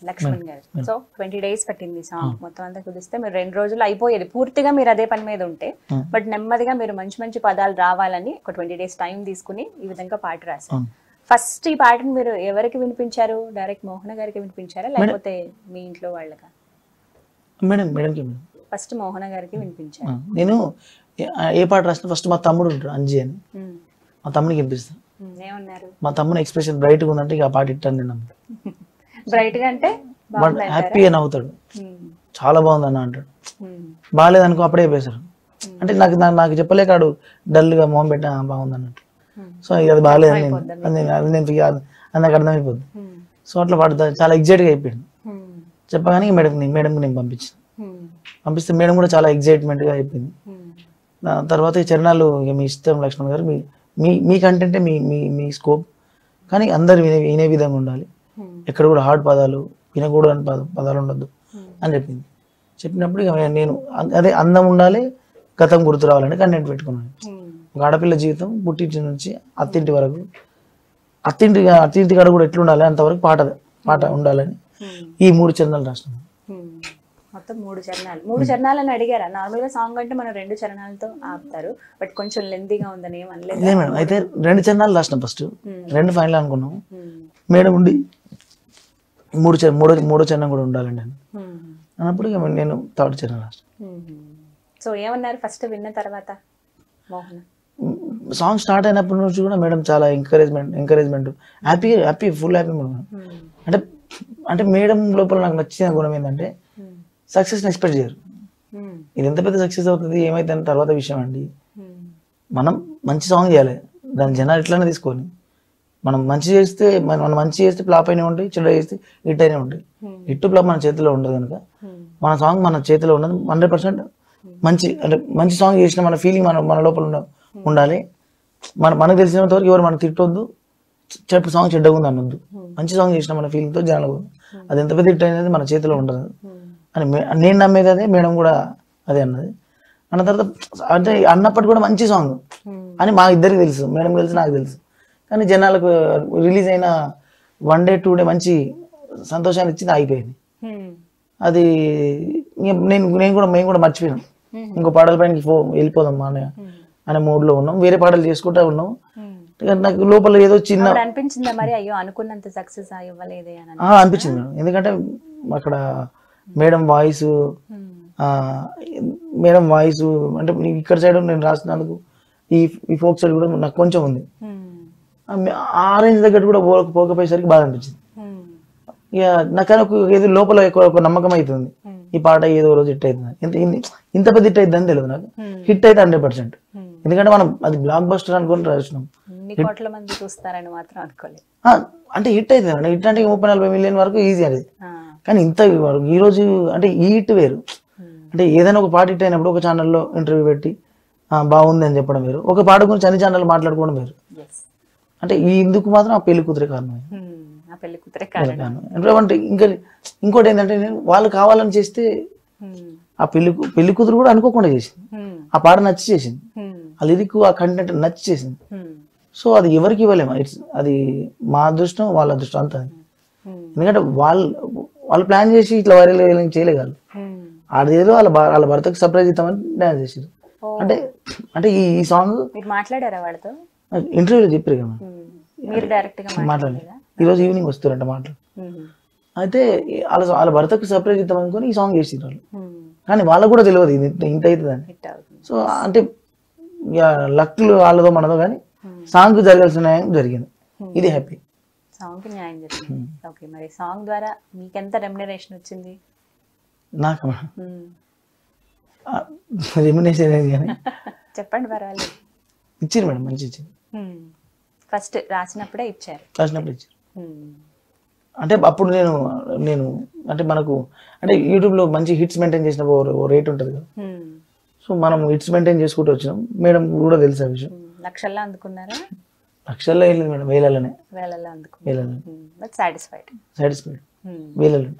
Laxman garu so twenty days పట్టింది song మొత్తం అంతా కుదిస్తే మీరు రెండు రోజులు అయిపోయేది పూర్తిగా మీరు అదే పని మీద ఉంటే Hmm. బట్ నెమ్మదిగా మీరు మంచి మంచి పదాలు రావాలని ఒక ట్వంటీ డేస్ టైం తీసుకుని ఈ విధంగా పాట రాశారు అవును. ఫస్ట్ ఈ పాటను మీరు ఎవరికి వినిపించారు డైరెక్ట్ మోహన గారికి వినిపించారా లేకపోతే మీ ఇంట్లో వాళ్ళకా మేడం మేడంకి మేడం ఫస్ట్ మోహన గారికి వినిపించారు ఆ, నేను ఏ- ఏ పాట రాసిన ఫస్ట్ మా తమ్ముడు ఉంటాడు అంజీ అని Hmm. మా తమ్ముడికి వినిపిస్తాను Hmm. ఏమన్నారు మా తమ్ముని ఎక్స్ప్రెషన్ బ్రైట్గా ఉందంటే ఇక ఆ పాట ఇట్టాను నేను బ్రైట్ గా అంటే వాడు బాగుందంటారా? హ్యాపీ అని అవుతాడు Hmm. చాలా బాగుంది అన్న అంటాడు Hmm. బాగాలేదనుకో అప్పుడే చెప్పేశాడు అంటే నాకు నాకు నాకు చెప్పలేకాడు డల్గా మొహం పెట్టా బాగుంది అన్నట్టు Hmm. సో ఇక అది బాగాలేదు నేను అర్థమైపోద్ది అది నేను అది నేను ఫిగ- అది నాకు అర్థమైపోద్ది Hmm. సో అట్లా వాడు దా- చాలా ఎగ్జైట్గా అయిపోయాడు Hmm. చెప్పగానే మేడం మేడంకి నేను పంపించాను Hmm. పంపిస్తే మేడం కూడా చాలా ఎగ్జైట్మెంట్గా అయిపోయింది Hmm. దాని తర్వాత ఈ చరణాలు ఇక మీ ఇష్టం లక్ష్మణ్ గారు మీ మీ మీ కంటెంటే మీ మీ మీ స్కోప్ కానీ అందరు వినే వినే విధంగా ఉండాలి Hmm. ఎక్కడ కూడా హార్డ్ పదాలు వినకూడని పద పదాలు ఉండొద్దు Hmm. అని చెప్పింది చెప్పినప్పుడు ఇక నేను అ- అదే అందం ఉండాలి గతం గుర్తు రావాలని కంటెంట్ పెట్టుకున్నాను Hmm. ఒక ఆడపిల్ల జీవితం పుట్టింటి నుంచి అత్తింటి వరకు అత్తింటి అత్తింటి కాడ కూడా ఎట్లుండాలి అంతవరకు పాట పాట ఉండాలని Hmm. ఈ మూడు చరణాలు రాసినాను Hmm. మొత్తం మూడు చరణాలు మూడు చరణాలని అడిగారా నార్మల్ గా సాంగ్ అంటే మనం రెండు చరణాలతో ఆపుతారు బట్ కొంచెం లెందీగా ఉందని ఏం అనలేదు ఇదే మేడం అయితే రెండు చరణాలు రాసినాం ఫస్ట్ రెండు ఫైనల్ అనుకున్నాం Hmm. మేడం ఉండి మూడు చరణం మూడో మూడో చరణం కూడా ఉండాలండి అని Hmm. అన్నప్పుడు ఇక నేను థర్డ్ చరణం రాసిన Hmm. సో ఏమన్నారు ఫస్ట్ విన్న తర్వాత మోహన్ సాంగ్ స్టార్ట్ అయినప్పటి నుంచి కూడా మేడం చాలా encouragement encouragement happy happy full happy madam Hmm. అంటే అంటే మేడం లోపల నాకు నచ్చిన గుణం ఏంటంటే Hmm. సక్సెస్ని ఎక్స్పెక్ట్ చేయరు Hmm. ఇది ఎంత పెద్ద సక్సెస్ అవుతుంది ఏమైతే అని తర్వాత విషయం అండి Hmm. మనం మంచి సాంగ్ చేయాలి దాని జనాలు ఇట్లానే తీసుకొని మనం మంచి చేస్తే మన- మనం మంచి చేస్తే ఫ్లాప్ అయినా ఉంటాయి చెడ్డ చేస్తే హిట్ అయినా ఉంటాయి Hmm. హిట్ ఫ్లాప్ మన చేతిలో ఉండదు కనుక Hmm. మన సాంగ్ మన చేతిలో ఉన్నది హండ్రెడ్ పర్సెంట్ మంచి అంటే మంచి సాంగ్ చేసిన మన ఫీలింగ్ మన మన లోపల ఉండ- ఉండాలి మన మనకు తెలిసినంత వరకు ఎవరు మనం తిట్టొద్దు చెప్పు సాంగ్ చెడ్డగా ఉంది అనొద్దు మంచి సాంగ్ చేసిన మన ఫీలింగ్తో జనాలు అది ఎంత పెద్ద హిట్ అనేది మన చేతిలో ఉండదు Hmm. అని మే- నేను నమ్మేది అదే మేడం కూడా అదే అన్నది అన్న తర్వాత అంటే అన్నప్పటి కూడా మంచి సాంగ్ Hmm. అని మా ఇద్దరికి తెలుసు మేడం తెలుసు నాకు తెలుసు కానీ జనాలకు రిలీజ్ అయిన వన్ డే టూ డే మంచి సంతోషాన్ని ఇచ్చింది ఆగిపోయింది Hmm. అది ఇంక నేను నేను కూడా మేము కూడా మర్చిపోయాం Hmm. ఇంకో పాటల పైన పో వెళ్ళిపోదాం మా అనే Hmm. అనే మూడ్లో ఉన్నాం వేరే పాటలు చేసుకుంటా ఉన్నాం Hmm. ఇక నాకు లోపల ఏదో చిన్న అప్పుడు అనిపించిందా మరి అయ్యో అనుకున్నంత సక్సెస్ ఇవ్వలేదే అని ఆ, అనిపించింది మేడం ఎందుకంటే అక్కడ madam voice Hmm. Madam voice అంటే ఇక్కడ సైడ్ నేను రాసినందుకు ఈ ఈ ఫోక్ సైడ్ కూడా నాకు కొంచెం ఉంది Hmm. ఆ మే- ఆ రేంజ్ దగ్గర కూడా పోక పోకపోయేసరికి బాధ అనిపించింది Hmm. ఇక నాకు ఒక ఏదో లోపల ఒక- ఒక నమ్మకం అవుతుంది Hmm. ఈ పాట ఏదో రోజు హిట్ అవుతుంది ఇంత ఇన్ని- ఇంత పెద్ద హిట్ అవుతుందని తెలియదు నాకు Hmm. హిట్ అయితే హండ్రెడ్ పర్సెంట్ Hmm. ఎందుకంటే మనం అది బ్లాక్ బస్టర్ అనుకుని రాసినాం ఇన్ని కోట్ల మంది చూస్తారని మాత్రం అనుకోలేదు ఆ, అంటే హిట్ అవుతుంది హిట్ అంటే ముప్పై నలభై మిలియన్ వరకు ఈజీ అది Ah. కానీ ఇంత వరకు ఈ రోజు అంటే ఈ హిట్ వేరు Hmm. అంటే ఏదైనా ఒక పాట హిట్ అయినప్పుడు ఒక ఛానల్లో ఇంటర్వ్యూ పెట్టి "ఆ, బాగుంది అని చెప్పడం వేరు ఒక పాట గురించి అన్ని ఛానల్ మాట్లాడుకోవడం వేరు Yes. అంటే ఈ ఇందుకు మాత్రం ఆ పెళ్లి కూతురే కారణం Hmm. ఆ పెళ్లి కూతురే కారణం కారణం అంటే అంటే ఇంకా ఇంకోటి ఏంటంటే నేను వాళ్ళు కావాలని చేస్తే Hmm. ఆ పెళ్లి కూ- పెళ్లి కూతురు కూడా అనుకోకుండా చేసింది Hmm. ఆ పాట నచ్చి చేసింది Hmm. ఆ లిరిక్ ఆ కంటెంట్ నచ్చి చేసింది Hmm. సో అది ఎవరికి ఇవ్వలేము ఇట్స్ అది మా అదృష్టం వాళ్ళ అదృష్టం అంత Hmm. ఎందుకంటే వాళ్ళు వాళ్ళు ప్లాన్ చేసి ఇట్లా వైరల్ చేయలేగాలి Hmm. ఆడేదో వాళ్ళ భా- వాళ్ళ భర్తకు సర్ప్రైజ్ ఇద్దామని డ్యాన్స్ చేసారు Oh. అంటే అంటే ఈ ఈ సాంగ్ మీరు మాట్లాడారా వాళ్ళతో ఇంటర్వ్యూలో చెప్పారు కదా Hmm. మీరు డైరెక్ట్ గా మాట్లాడలేదు మాట్లాడలేదా ఈరోజు ఈవినింగ్ వస్తారంట మాటలు Hmm. అయితే వాళ్ళ వాళ్ళ భర్తకు సర్ప్రైజ్ ఇద్దాం అనుకుని ఈ సాంగ్ చేసారు వాళ్ళు Hmm. కానీ వాళ్ళకు కూడా తెలియదు ఇది ఇంత- ఇంత అవుతుందని హిట్ అవుతుంది సో అంటే ఇక లక్లు వాళ్ళదో మనదో కానీ సాంగ్ జరగాల్సిన న్యాయం జరిగింది ఇది హ్యాపీ సాంగ్ కి న్యాయం జరిగింది ఓకే మరి సాంగ్ ద్వారా మీకు ఎంత రెమ్యునరేషన్ వచ్చింది నాకు Hmm. రెమ్యునేషన్ అనేది కానీ చెప్పండి పర్వాలేదు ఇచ్చింది మేడం మంచి ఇచ్చింది ఫస్ట్ రాసినప్పుడే ఇచ్చారు రాసినప్పుడు ఇచ్చారు Hmm. అంటే అప్పుడు నేను నేను అంటే మనకు అంటే యూట్యూబ్లో మంచి హిట్స్ మెయింటైన్ చేసిన ఓ- ఓ రేట్ ఉంటుంది కదా Hmm. సో మనం హిట్స్ మెయింటైన్ చేసుకుంటూ వచ్చినాం మేడం కూడా తెలుసు ఆ విషయం Hmm. లక్షల్లో అందుకున్నారా లక్షల్లో వెళ్ళింది మేడం వేలలోనే వేలల్లో అందుకున్నారు వేలలో బట్ సాటిస్ఫైడ్ సాటిస్ఫైడ్ వేలలో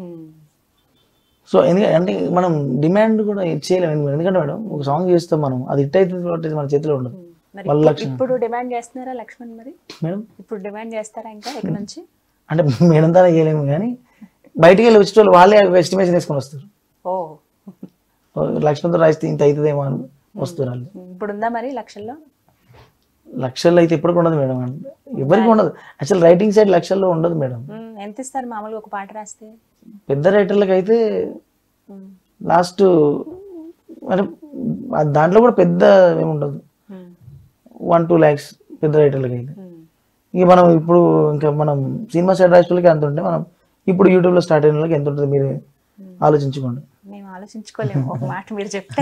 సో ఎందుకంటే అంటే మనం డిమాండ్ కూడా చేయలేము ఎందుకంటే- ఎందుకంటే మేడం ఒక సాంగ్ చేస్తాం మనం అది హిట్ అవుతుంది కాబట్టి అది మన చేతిలో ఉండదు మరి వాళ్ళ ఇప్పుడు- లక్షణం. ఇప్పుడు డిమాండ్ చేస్తున్నారా లక్ష్మణ్ మరి మేడం ఇప్పుడు డిమాండ్ చేస్తారా ఇంకా ఇక్కడ నుంచి అంటే మేడం ద్వారా చేయలేము కానీ బయటికి వెళ్ళి వచ్చేటోళ్ళు వాళ్ళే ఎస్టిమేషన్ వేసుకొని వస్తారు ఓ ఓ, లక్ష్మణ్తో రాస్తే ఇంత అవుతుందేమో అని వస్తారు వాళ్ళు ఇప్పుడు ఉందా మరి లక్షల్లో లక్షల్లో అయితే ఎప్పటికి ఉండదు మేడం ఎవరికి ఉండదు అసలు రైటింగ్ సైడ్ లక్షల్లో ఉండదు మేడం మ్మ్. ఎంత ఇస్తారు మామూలుగా ఒక పాట రాస్తే పెద్ద రైటర్లకు అయితే మ్మ్. లాస్ట్ అంటే ఆ దాంట్లో కూడా పెద్ద ఏముండదు మ్మ్. వన్ టూ ల్యాక్స్ పెద్ద రైటర్లకి అయితే మ్మ్. ఇక మనం ఇప్పుడు ఇంకా మనం సినిమా సైడ్ రాష్ట్రాలకి ఎంత ఉంటే మనం ఇప్పుడు యూట్యూబ్లో స్టార్ట్ అయిన వాళ్ళకి ఎంత ఉంటుంది మీరు ఆలోచించుకోండి మేము ఆలోచించుకోలేము ఒక మాట మీరు చెప్తే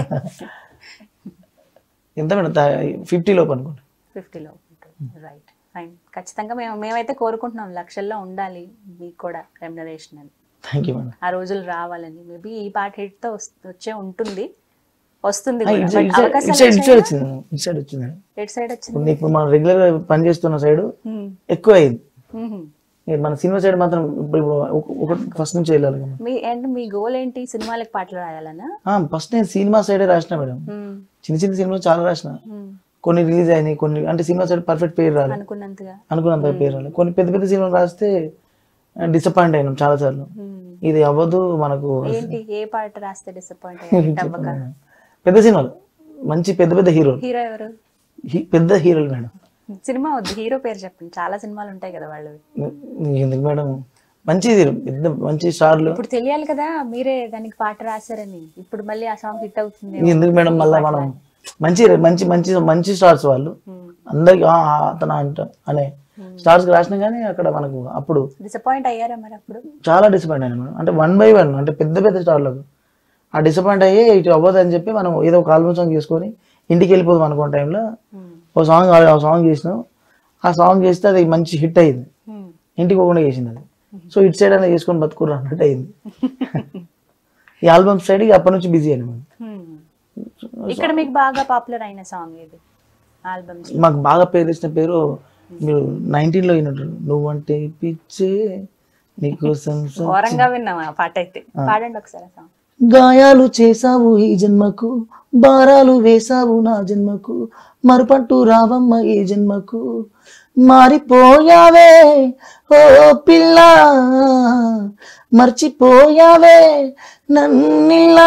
ఎంత మేడం ఫిఫ్టీ లోపు అనుకోండి ఫిఫ్టీలో రైట్ ఫైన్ ఖచ్చితంగా మేము మేమైతే కోరుకుంటున్నాం లక్షల్లో ఉండాలి మీకు కూడా రెమ్యునరేషన్ అని థ్యాంక్ యూ మేడం ఆ రోజులు రావాలని మేబీ ఈ పాట హిట్ తో వస్- వచ్చే ఉంటుంది వస్తుంది ఇటు సైడ్ ఇటు సైడ్ ఇటు సైడ్ వచ్చింది ఇటు సైడ్ వచ్చింది మేడం ఎట్ సైడ్ వచ్చింది ఇప్పుడు ఇప్పుడు మనం రెగ్యులర్ గా పని చేస్తున్న సైడ్ ఎక్కువ అయింది మ్మ్. ఇక మన సినిమా సైడ్ మాత్రం ఇప్పుడు ఇప్పుడు ఒక- ఒక ఫస్ట్ నుంచి వెళ్ళాలి కదా. మీ అండ్ మీ గోల్ ఏంటి సినిమాలకు పాటలు రాయాలనా ఆ, ఫస్ట్ నేను సినిమా సైడే రాసిన మేడం మ్మ్. చిన్న చిన్న సినిమాలు చాలా రాసిన మ్మ్. కొన్ని రిలీజ్ అయినాయి కొన్ని అంటే సినిమా సైడ్ పర్ఫెక్ట్ పేరు రాలేదు అనుకున్నంతగా అనుకున్నంత పేరు రాలేదు కొన్ని పెద్ద పెద్ద సినిమాలు రాస్తే డిసప్పాయింట్ అయినాం చాలా సార్లు మ్మ్. ఇది అవ్వదు మనకు ఏంటి ఏ పాట రాస్తే డిసప్పాయింట్ అయ్యారు అవ్వక పెద్ద సినిమాలు మంచి పెద్ద పెద్ద హీరోలు హీరో ఎవరు హీ- పెద్ద హీరోలు మేడం సినిమా వద్దు హీరో పేరు చెప్పండి చాలా సినిమాలు ఉంటాయి కదా వాళ్ళు ఎందుకు మేడం మంచి hero, పెద్ద మంచి స్టార్లు ఇప్పుడు తెలియాలి కదా మీరే దానికి పాట రాశారని ఇప్పుడు మళ్ళీ ఆ సాంగ్ హిట్ అవుతుంది ఎందుకు మేడం మళ్ళీ మనం మంచి మంచి మంచి మంచి స్టార్స్ వాళ్ళు అందరికి "ఆ, ఆ, అతను అంట అనే స్టార్స్ రాసినా కానీ అక్కడ మనకు అప్పుడు డిసప్పాయింట్ అయ్యారా మరి అప్పుడు చాలా డిసప్పాయింట్ అయినా మేడం అంటే వన్ బై వన్ అంటే పెద్ద పెద్ద స్టార్లకు ఆ డిసప్పాయింట్ అయ్యి ఇటు అవ్వదు అని చెప్పి మనం ఏదో ఒక ఆల్బమ్ సాంగ్ చేసుకొని ఇంటికి వెళ్ళిపోదాం అనుకున్న టైంలో మ్మ్. ఒక సాంగ్ ఆ సాంగ్ చేసినాం ఆ సాంగ్ చేస్తే అది మంచి హిట్ అయింది మ్మ్. ఇంటికి పోకుండా చేసింది అది సో ఇటు సైడ్ అనేది చేసుకొని బతుకుర్రు అన్నట్టు అయింది ఈ ఆల్బమ్ సైడ్ ఇక అప్పటి నుంచి బిజీ అయ్యాను మేము మ్మ్. ఇక్కడ మీకు బాగా పాపులర్ అయిన సాంగ్ ఇది ఆల్బమ్స్ మాకు బాగా పేరు తెచ్చిన పేరు మీరు 19 లో విన్నట్టు నువ్వంటే పిచ్చే నీకోసం స- ఘోరంగా విన్నాం ఆ పాట అయితే పాడండి ఒకసారి ఆ సాంగ్ గాయాలు చేసావు ఈ జన్మకు భారాలు వేసావు నా జన్మకు మరుపట్టు రావమ్మ ఈ జన్మకు మారిపోయావే ఓ పిల్ల మర్చిపోయావే నన్నిలా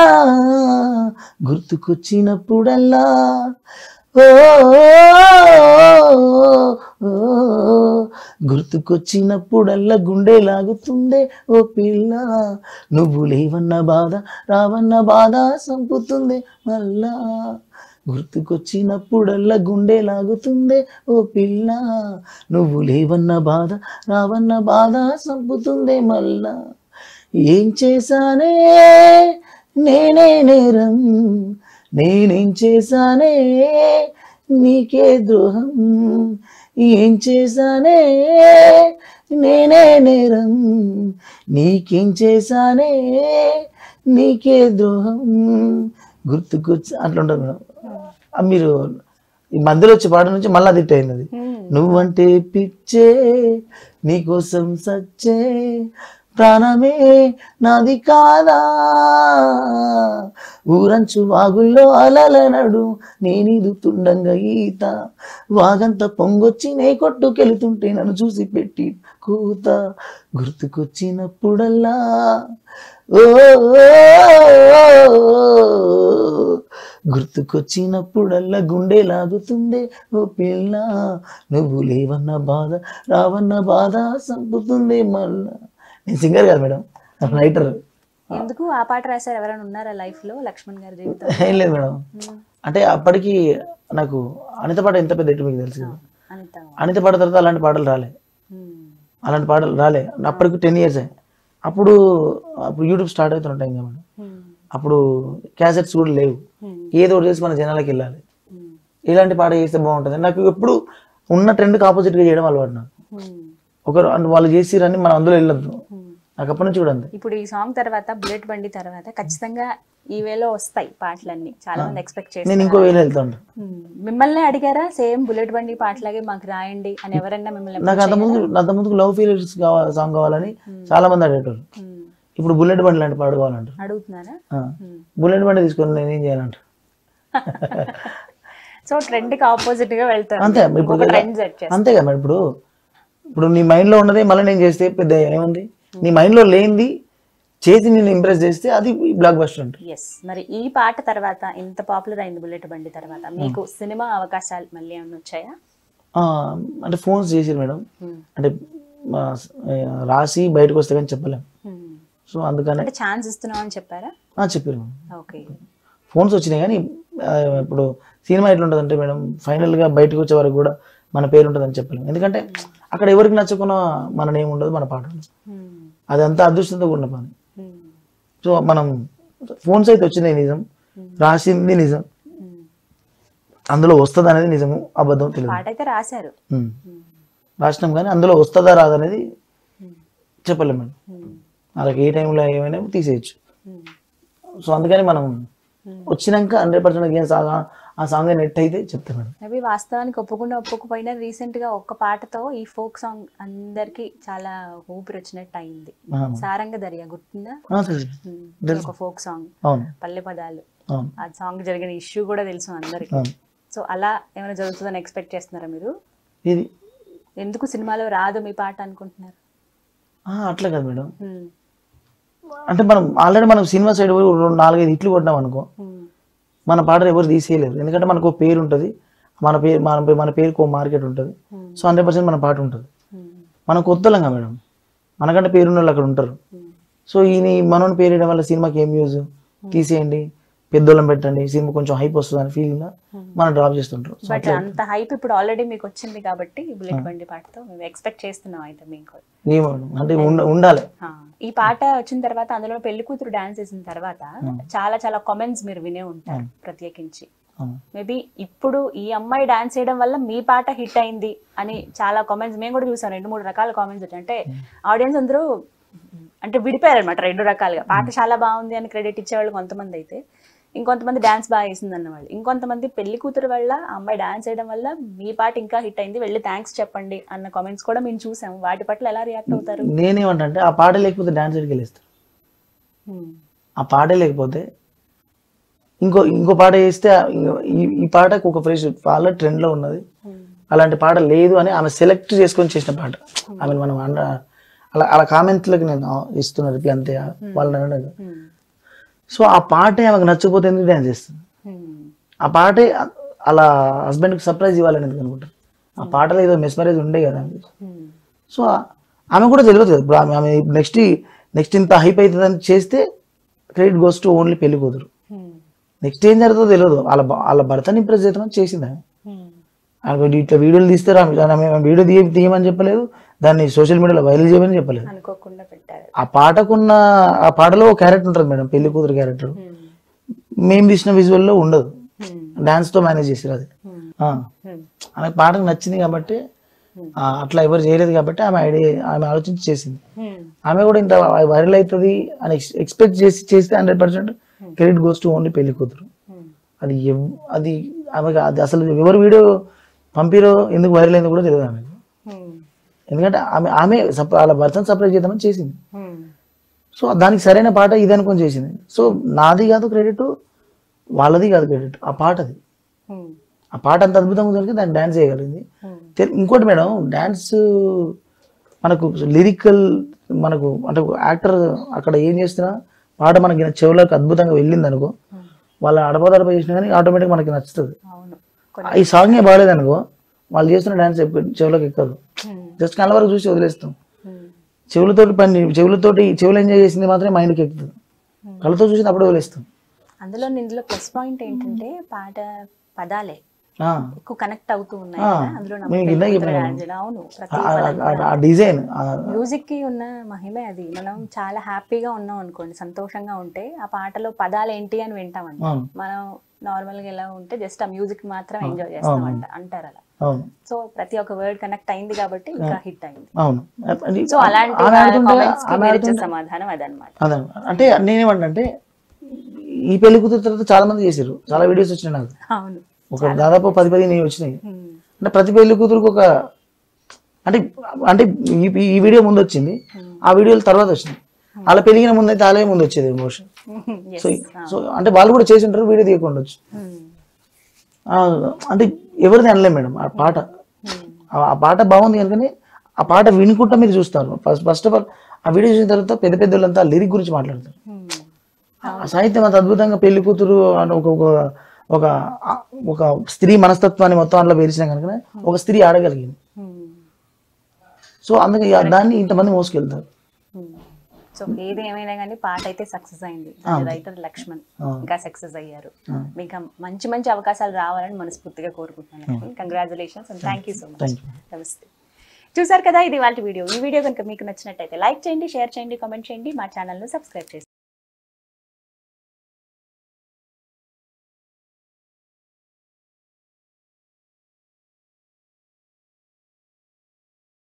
గుర్తుకొచ్చినప్పుడల్లా ఓ ఓ, గుర్తుకొచ్చినప్పుడల్లా గుండె లాగుతుండే ఓ పిల్ల నువ్వు లేవన్న బాధ రావన్న బాధ సంపుతుంది మళ్ళా గుర్తుకొచ్చినప్పుడల్లా గుండె లాగుతుందే ఓ పిల్ల నువ్వు లేవన్న బాధ రావన్న బాధ సంపుతుందే మళ్ళా ఏం చేశానే నేనే నేరం నేనేం చేశానే నీకే ద్రోహం ఏం చేశానే నేనే నేరం నీకేం చేశానే నీకే ద్రోహం గుర్తుకొచ్చి అట్లా ఉంటుంది మేడం ఆ మీరు ఈ మధ్యలో వచ్చే పాట నుంచి మళ్ళీ అది అయింది అది నువ్వంటే పిచ్చే నీకోసం సచ్చే ప్రాణమే నాది కాదా ఊరంచు వాగుల్లో అలల నడు నేనిదు తుండంగా ఈత వాగంత పొంగొచ్చి నే కొట్టుకెళ్తుంటే నన్ను చూసి పెట్టి కూత గుర్తుకొచ్చినప్పుడల్లా ఓ గుర్తుకొచ్చినప్పుడల్లా గుండె లాగుతుందే ఓ పిల్ల నువ్వు లేవన్న బాధ రావన్న బాధ సంపుతుంది మళ్ళా నేను సింగర్ కాదు మేడం రైటర్ ఎందుకు ఆ పాట రాశారు ఎవరైనా ఉన్నారా లైఫ్ లో లక్ష్మణ్ గారి జీవితం ఏం లేదు మేడం అంటే అప్పటికి నాకు అనిత పాట ఎంత పెద్ద హిట్ మీకు తెలుసు కదా. అనిత అనిత పాట తర్వాత అలాంటి పాటలు రాలే మ్మ్. అలాంటి పాటలు రాలే అప్పటికి టెన్ ఇయర్స్ అప్పుడు అప్పుడు యూట్యూబ్ స్టార్ట్ అవుతున్న టైం కదా మేడం మ్మ్. అప్పుడు క్యాసెట్స్ కూడా లేవు మ్మ్. ఏదో ఒకటి చేసి మన జనాలకు వెళ్ళాలి మ్మ్. ఇలాంటి పాట చేస్తే బాగుంటుంది నాకు ఎప్పుడు ఉన్న ట్రెండ్కి ఆపోజిట్గా చేయడం అలవాటు నాకు మ్మ్. ఒకరు అంటే వాళ్ళు చేసిరని మనం అందులో వెళ్ళొద్దు మ్మ్. నాకు అప్పటి నుంచి కూడా అంతే ఇప్పుడు ఈ సాంగ్ తర్వాత బుల్లెట్ బండి తర్వాత ఖచ్చితంగా ఈ వేలో వస్తాయి పాటలన్నీ చాలా మంది ఎక్స్పెక్ట్ నేను చేస్తారు ఇంకో వేలు వెళ్తా ఉంటాను మ్మ్. మిమ్మల్ని అడిగారా సేమ్ బుల్లెట్ బండి పాటలాగే మాకు రాయండి అని ఎవరన్నా మిమ్మల్ని నాకు అంత ముందు అంత ముందుకు లవ్ ఫీలింగ్స్ కావాలి సాంగ్ కావాలని చాలా మంది అడిగేటోళ్ళు మ్మ్. ఇప్పుడు బుల్లెట్ బండి లాంటి పాట కావాలంటారు అడుగుతున్నారా ఆ. బుల్లెట్ బండి తీసుకొని నేను ఏం చేయాలంటారు సో ట్రెండ్ కి ఆపోజిట్ గా వెళ్తారు అంతే ఇప్పుడు ఒక ట్రెండ్ సెట్ చేస్తారు అంతే కదా మరి ఇప్పుడు ఇప్పుడు నీ మైండ్ లో ఉన్నదే మళ్ళీ నేను చేస్తే పెద్ద ఏముంది నీ మైండ్ లో లేనిది చేసి నేను ఇంప్రెస్ చేస్తే అది బ్లాక్ బస్టర్ ఉంటుంది ఎస్ మరి ఈ పాట తర్వాత ఇంత పాపులర్ అయింది బుల్లెట్ బండి తర్వాత మీకు సినిమా అవకాశాలు మళ్ళీ ఏమైనా వచ్చాయా ఆ, అంటే ఫోన్స్ చేసిరు మేడం Hmm. అంటే మా స- ఆ, రాసి బయటకు వస్తే కానీ చెప్పలేం Hmm. సో అందుకనే అంటే ఛాన్స్ ఇస్తున్నాం అని చెప్పారా ఆ, చెప్పారు మేడం ఓకే ఫోన్స్ వచ్చినాయి కానీ ఆ, ఇప్పుడు సినిమా ఎట్లా ఉంటుంది అంటే మేడం ఫైనల్గా బయటకు వచ్చే వరకు కూడా మన పేరు ఉంటుందని చెప్పలేము ఎందుకంటే అక్కడ ఎవరికి నచ్చకున్నా మన నేమ్ ఉండదు మన పాట ఉండదు అది అంతా అదృష్టంతో కూడిన పని సో మనం ఫోన్స్ అయితే వచ్చినాయి నిజం రాసింది నిజం అందులో వస్తుంది అనేది నిజము అబద్ధం తెలియదు పాట అయితే రాశారు ఉమ్. రాసినాం కానీ అందులో వస్తుందా రాదనేది చెప్పలేము మేడం వాళ్ళకి ఏ టైంలో ఏమైనా తీసేయచ్చు సో అందుకని మనం వచ్చినాక హండ్రెడ్ పర్సెంట్ గేమ్ సాంగ్ ఆ సాంగ్ నెట్ అయితే చెప్తాను మేడం మేబీ వాస్తవానికి ఒప్పుకుండా ఒప్పుకోపోయినా రీసెంట్ గా ఒక్క పాటతో ఈ ఫోక్ సాంగ్ అందరికి చాలా ఊపిరి వచ్చినట్టు అయింది ఆ, సారంగ దర్యా గుర్తుందా ఆ, తెలుసు. ఉమ్, తెలుసు. ఒక ఫోక్ సాంగ్ అవును పల్లె పదాలు అవును ఆ సాంగ్ జరిగిన ఇష్యూ కూడా తెలుసు అందరికి అవును సో అలా ఏమైనా జరుగుతుందని ఎక్స్పెక్ట్ చేస్తున్నారా మీరు ఇది ఎందుకు సినిమాలో రాదు మీ పాట అనుకుంటున్నారు ఆ, అట్లా కాదు మేడం ఉమ్, అంటే మనం ఆల్రెడీ మనం సినిమా సైడ్ పోయి రెండు నాలుగైదు ఇట్లు కొట్టినాం అనుకో ఉమ్, మన పాటలు ఎవరు తీసేయలేరు ఎందుకంటే మనకు ఒక పేరు ఉంటుంది మన పేరు మన పే- మన పేరుకు ఒక మార్కెట్ ఉంటుంది Hmm. సో హండ్రెడ్ పర్సెంట్ మన పాట ఉంటుంది ఉమ్, మనం కొత్తలంగా మేడం మనకంటే పేరున్న వాళ్ళు అక్కడ ఉంటారు ఉమ్. సో ఈయన మనోని పేరు వేయడం వల్ల సినిమాకి ఏం యూజ్ తీసేయండి పెద్దోళ్ళం పెట్టండి సినిమా కొంచెం హైప్ వస్తుంది అని ఫీలింగ్ మనం డ్రాప్ చేస్తుంటారు సో బట్ అంత హైప్ ఇప్పుడు ఆల్రెడీ మీకు వచ్చింది కాబట్టి బుల్లెట్ బండి పాటతో మేము ఎక్స్పెక్ట్ చేస్తున్నాం అయితే మీకు ఏమో మేడం అంటే ఉండ- ఉండాలి ఆ, ఈ పాట వచ్చిన తర్వాత అందులో పెళ్లి కూతురు డాన్స్ చేసిన తర్వాత చాలా చాలా కామెంట్స్ మీరు వినే ఉంటారు ప్రత్యేకించి అవును. మేబీ ఇప్పుడు ఈ అమ్మాయి డాన్స్ చేయడం వల్ల మీ పాట హిట్ అయింది అని చాలా కామెంట్స్ మేము కూడా చూసాం రెండు మూడు రకాల కామెంట్స్ వచ్చాయి అంటే ఆడియన్స్ అందరూ అంటే విడిపోయారు అనమాట రెండు రకాలుగా పాట చాలా బాగుంది అని క్రెడిట్ ఇచ్చేవాళ్ళు కొంతమంది అయితే ఇంకొంతమంది డాన్స్ బాగా వేసింది అన్నవాళ్ళు ఇంకొంతమంది పెళ్లి కూతురు వల్ల ఆ అమ్మాయి డాన్స్ చేయడం వల్ల మీ పాట ఇంకా హిట్ అయింది వెళ్ళి థ్యాంక్స్ చెప్పండి అన్న కామెంట్స్ కూడా మేము చూసాం వాటి పట్ల ఎలా రియాక్ట్ అవుతారు నేనేమంటే ఆ పాట లేకపోతే డాన్స్ ఎడికి వెళ్ళేస్తారు Hmm. ఆ పాటే లేకపోతే ఇంకో ఇంకో పాట వేస్తే ఆ- ఇంకో- ఈ ఈ పాటకు ఒక ఫ్రెష్ వాళ్ళ ట్రెండ్లో ఉన్నది Hmm. అలాంటి పాట లేదు అని ఆమె సెలెక్ట్ చేసుకొని చేసిన పాట ఆమె మనం అండ అలా అలా కామెంట్లకు నేను ఇస్తున్నా రిప్లై అంతే వాళ్ళని అనలేదు Hmm. సో ఆ పాటే ఆమెకు నచ్చకపోతే ఎందుకు డ్యాన్స్ చేస్తుంది Hmm. ఆ పాటే అ- అలా హస్బెండ్కి సర్ప్రైజ్ ఇవ్వాలని ఎందుకు అనుకుంటారు ఆ పాటలో ఏదో మెస్మరైజ్ ఉండే కదా Hmm. సో ఆ- ఆమె కూడా తెలియదు కదా ఇప్పుడు ఆమె ఆమె నెక్స్ట్ నెక్స్ట్ ఇంత హైప్ అవుతుందని చేస్తే క్రెడిట్ గోస్ టు ఓన్లీ పెళ్లి కూతురు Hmm. నెక్స్ట్ ఏం జరుగుతుందో తెలియదు వాళ్ళ భ- వాళ్ళ భర్తని ఇంప్రెస్ చేద్దామని చేసింది ఆమె Hmm. ఆమె ఇట్లా వీడియోలు తీస్తారు ఆమె ఆమె వీడియో తీయ తీయమని చెప్పలేదు దాన్ని సోషల్ మీడియాలో వైరల్ చేయమని చెప్పలేదు అనుకోకుండా పెట్టారు ఆ పాటకున్న ఆ పాటలో ఒక క్యారెక్టర్ ఉంటుంది మేడం పెళ్లి కూతురు క్యారెక్టర్ Hmm. మేము తీసిన విజువల్లో ఉండదు Hmm. డాన్స్ తో మేనేజ్ చేసారు అది Hmm. ఆ. Hmm. ఆమె పాటకు నచ్చింది కాబట్టి ఆ, అట్లా ఎవరు చేయలేదు కాబట్టి ఆమె ఐడియా ఆమె ఆలోచించి చేసింది Hmm. ఆమె కూడా ఇంత వైరల్ అవుతుంది అని ఎక్స్పెక్ట్ చేసి చేస్తే hundred percent credit goes to only పెళ్లి కూతురు Hmm. అది ఎవ్- అది ఆమెకు అది అసలు ఎవరు వీడియో పంపిరో ఎందుకు వైరల్ అయిందో కూడా తెలియదు ఆమెకు Hmm. ఎందుకంటే ఆమె ఆమె సప- వాళ్ళ భర్తను సర్ప్రైజ్ చేద్దామని చేసింది Hmm. సో దానికి సరైన పాట ఇది అనుకొని చేసింది సో నాది కాదు క్రెడిట్ వాళ్ళది కాదు క్రెడిట్ ఆ పాటది Hmm. ఆ పాట అంత అద్భుతంగా దొరికి దాన్ని డాన్స్ చేయగలిగింది Hmm. తె- ఇంకోటి మేడం డాన్స్ మనకు లిరికల్ మనకు అంటే యాక్టర్ అక్కడ ఏం చేస్తున్నా పాట మనకి చెవులకు అద్భుతంగా వెళ్ళింది అనుకో వాళ్ళ అడపదడప చేసినా కానీ ఆటోమేటిక్ మనకి నచ్చుతుంది అవును ఈ సాంగే బాగాలేదు అనుకో వాళ్ళు చేస్తున్న డాన్స్ చెవులకు ఎక్కదు Hmm. జస్ట్ కళ్ళ వరకు చూసి వదిలేస్తాం Hmm. చెవులతోటి పని చెవులతోటి చెవులు ఎంజాయ్ చేసింది మాత్రమే మైండ్కి ఎక్కుతుంది కళ్ళతో చూసింది అప్పుడు వదిలేస్తాం అందులో ఇందులో ప్లస్ పాయింట్ ఏంటంటే పాట పదాలే ఆ, ఎక్కువ కనెక్ట్ అవుతూ ఉన్నాయి ఆ, కదా అందులో నేను ఇందాక చెప్పాను. డాన్స్ అవును ప్రతి ఆ- ఆ- ఆ డిజైన్ మ్యూజిక్ కి ఉన్న మహిమే అది మనం చాలా హ్యాపీగా ఉన్నాం అనుకోండి సంతోషంగా ఉంటే ఆ పాటలో పదాలు ఏంటి అని వింటామండి అవును మనం నార్మల్ గా ఎలా ఉంటే జస్ట్ ఆ మ్యూజిక్ మాత్రం ఎంజాయ్ చేస్తాం అంట అంటారు అలా అవును సో ప్రతి ఒక్క వర్డ్ కనెక్ట్ అయింది కాబట్టి ఇంకా హిట్ అయింది అవును అది- సో అలాంటి ఆమె ఆడుతుంటే కామెంట్స్ కి ఆమె మీరు ఇచ్చే ఆడుతుంటే సమాధానం అదనమాట అదే అంటే నేనేమంటే ఈ పెళ్లి కూతురు తర్వాత చాలా మంది చేశారు చాలా వీడియోస్ వచ్చినాయి నాకు అవును ఒక దాదాపు పది పది నేను వచ్చినాయి Hmm. అంటే ప్రతి పెళ్లి కూతురుకు ఒక అంటే అంటే ఈ ఈ వీడియో ముందు వచ్చింది ఆ వీడియోల తర్వాత వచ్చింది అలా పెరిగిన ముందు అయితే అలాగే ముందు వచ్చేది ఎమోషన్ Yes. సో సో అంటే వాళ్ళు కూడా చేసి ఉంటారు వీడియో తీయకుండా వచ్చు Hmm. ఆ, అంటే ఎవరిది అనలేం మేడం ఆ పాట Hmm. ఆ ఆ పాట బాగుంది కనుకనే ఆ పాట వినుకుంటా మీరు చూస్తారు ఫస్ట్ ఫస్ట్ ఆఫ్ ఆల్ ఆ వీడియో చూసిన తర్వాత పెద్ద పెద్ద వాళ్ళంతా లిరిక్ గురించి మాట్లాడతారు Hmm. ఆ సాహిత్యం అంత అద్భుతంగా పెళ్లి కూతురు అని ఒక ఒక ఒక ఒక స్త్రీ మనస్తత్వాన్ని మొత్తం అందులో పేర్చిన కనుక ఒక స్త్రీ ఆడగలిగింది Hmm. సో అందుకే ఇక దాన్ని ఇంతమంది మోసుకెళ్తారు సో ఏది ఏమైనా కానీ పాట అయితే సక్సెస్ అయింది రైటర్ లక్ష్మణ్ ఇంకా సక్సెస్ అయ్యారు మీకు మంచి మంచి అవకాశాలు రావాలని మనస్ఫూర్తిగా కోరుకుంటున్నాను congratulations and thank you so much Thank you. నమస్తే చూసారు కదా ఇది వాళ్ళ వీడియో ఈ వీడియో కనుక మీకు నచ్చినట్టయితే లైక్ చేయండి షేర్ చేయండి కామెంట్ చేయండి మా ఛానల్ను సబ్స్క్రైబ్ చేసుకోండి